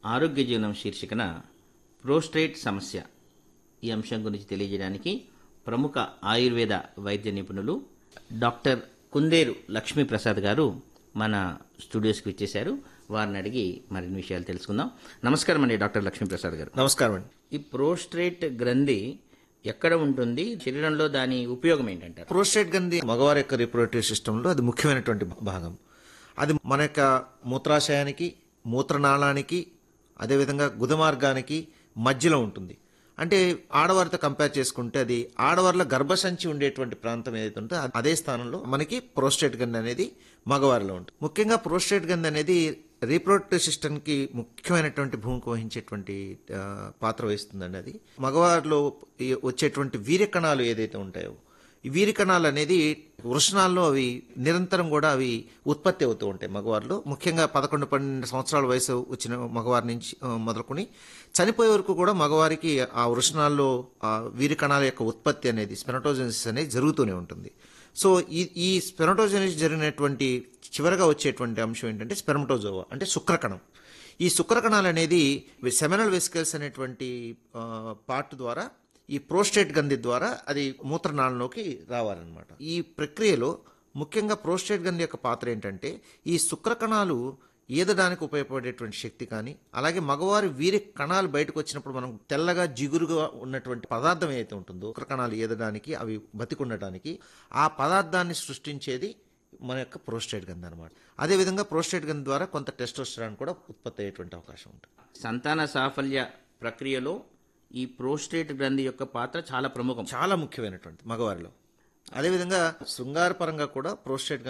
ఆరోగ్య జీవనం శీర్షికన ప్రోస్ట్రేట్ సమస్య ఈ అంశం గురించి తెలియజేయడానికి ప్రముఖ ఆయుర్వేద వైద్య నిపుణులు డాక్టర్ కుందేరు లక్ష్మీప్రసాద్ గారు మన స్టూడియోస్కి వచ్చేశారు వారిని అడిగి మరిన్ని విషయాలు తెలుసుకుందాం నమస్కారం అండి డాక్టర్ లక్ష్మీప్రసాద్ గారు నమస్కారం అండి ఈ ప్రోస్ట్రేట్ గ్రంథి ఎక్కడ ఉంటుంది శరీరంలో దాని ఉపయోగం ఏంటంటారు ప్రోస్టేట్ గంది మగవారి యొక్క రిప్రొడక్టివ్ సిస్టంలో అది ముఖ్యమైనటువంటి భాగం అది మన యొక్క మూత్రాశయానికి మూత్రనాళానికి అదేవిధంగా గుదమార్గానికి మధ్యలో ఉంటుంది అంటే ఆడవారితో కంపేర్ చేసుకుంటే అది ఆడవారిలో గర్భసంచి ఉండేటువంటి ప్రాంతం ఏదైతే ఉందో అదే స్థానంలో మనకి ప్రోస్టేట్ గంది అనేది మగవారిలో ఉంటుంది ముఖ్యంగా ప్రోస్టేట్ గంది అనేది రీప్రొడక్టివ్ సిస్టమ్కి ముఖ్యమైనటువంటి భూమిక వహించేటువంటి ఆ, పాత్ర వహిస్తుందండి అది మగవారిలో ఈ వచ్చేటువంటి వీర్య కణాలు ఏదైతే ఉంటాయో ఈ వీరి కణాలు అనేది వృషణాల్లో అవి నిరంతరం కూడా అవి ఉత్పత్తి అవుతూ ఉంటాయి మగవారిలో ముఖ్యంగా పదకొండు పన్నెండు సంవత్సరాల వయసు వచ్చిన మగవారి నుంచి ఆ, మొదలుకొని చనిపోయే వరకు కూడా మగవారికి ఆ వృషణాల్లో ఆ వీరి కణాల యొక్క ఉత్పత్తి అనేది స్పెనటోజెనిసిస్ అనేది జరుగుతూనే ఉంటుంది సో ఈ ఈ స్పెనటోజెనిసిస్ జరిగినటువంటి చివరగా వచ్చేటువంటి అంశం ఏంటంటే స్పెర్మటోజోవా అంటే శుక్రకణం ఈ శుక్రకణాలు అనేది సెమినల్ వెసికల్స్ అనేటువంటి ఆ, పార్ట్ ద్వారా ఈ ప్రోస్టేట్ గంధి ద్వారా అది మూత్రనాళంలోకి రావాలన్నమాట ఈ ప్రక్రియలో ముఖ్యంగా ప్రోస్టేట్ గంధి యొక్క పాత్ర ఏంటంటే ఈ శుక్రకణాలు ఈదడానికి ఉపయోగపడేటువంటి శక్తి కానీ అలాగే మగవారి వీరి కణాలు బయటకు వచ్చినప్పుడు మనం తెల్లగా జిగురుగా ఉన్నటువంటి పదార్థం ఏదైతే ఉంటుందో శుక్రకణాలు ఈదడానికి అవి బతికుండటానికి ఆ పదార్థాన్ని సృష్టించేది మన యొక్క ప్రోస్టేట్ గంధి అనమాట అదేవిధంగా ప్రోస్టేట్ గంధి ద్వారా కొంత టెస్టోస్టరాన్ కూడా ఉత్పత్తి అయ్యేటువంటి అవకాశం ఉంటుంది సంతాన సాఫల్య ప్రక్రియలో ఈ ప్రోస్టేట్ గ్రంథి యొక్క పాత్ర చాలా ప్రముఖం చాలా ముఖ్యమైనటువంటి మగవారిలో అదేవిధంగా శృంగారపరంగా కూడా ప్రోస్టేట్